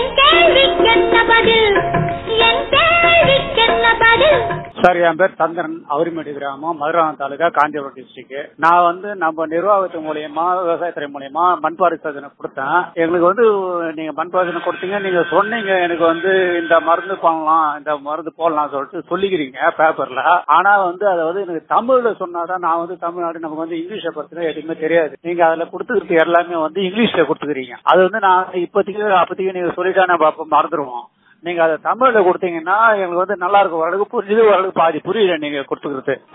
என் கேள்விக்கென்ன பதில் என் கேள்விக்கென்ன பதில் சார் என் பேர் சந்திரன் அவரிமேடு கிராமம் மதுராந்தகம் தாலுகா காஞ்சிபுரம் டிஸ்ட்ரிக்ட் நான் வந்து நம்ம நிர்வாகத்து மூலியமா விவசாயத்துறை மூலியமா மண் பரிசோதனை கொடுத்தேன் எங்களுக்கு வந்து நீங்க மண் பரிசோதனை கொடுத்தீங்க நீங்க சொன்னீங்க எனக்கு வந்து இந்த மருந்து பண்ணலாம் இந்த மருந்து போடலாம் சொல்லிட்டு சொல்லிக்கிறீங்க பேப்பர்ல ஆனா வந்து அதை வந்து எனக்கு தமிழ்ல சொன்னாதான் நான் வந்து தமிழ்நாடு நமக்கு வந்து இங்கிலீஷை பத்தின எதுவுமே தெரியாது நீங்க அதுல கொடுத்துக்கிறது எல்லாமே வந்து இங்கிலீஷ்ல கொடுத்துக்கிறீங்க அது வந்து நான் இப்போதைக்கு அப்போதைக்கு நீங்க சொல்லிட்டா நம்ம அப்ப மறந்துடுவோம் நீங்க அதை தமிழ்ல கொடுத்தீங்கன்னா எங்களுக்கு வந்து நல்லா இருக்கும் ஓரளவுக்கு புரிஞ்சுது ஓரளவுக்கு பாதி புரியல நீங்க கொடுத்துக்கிறது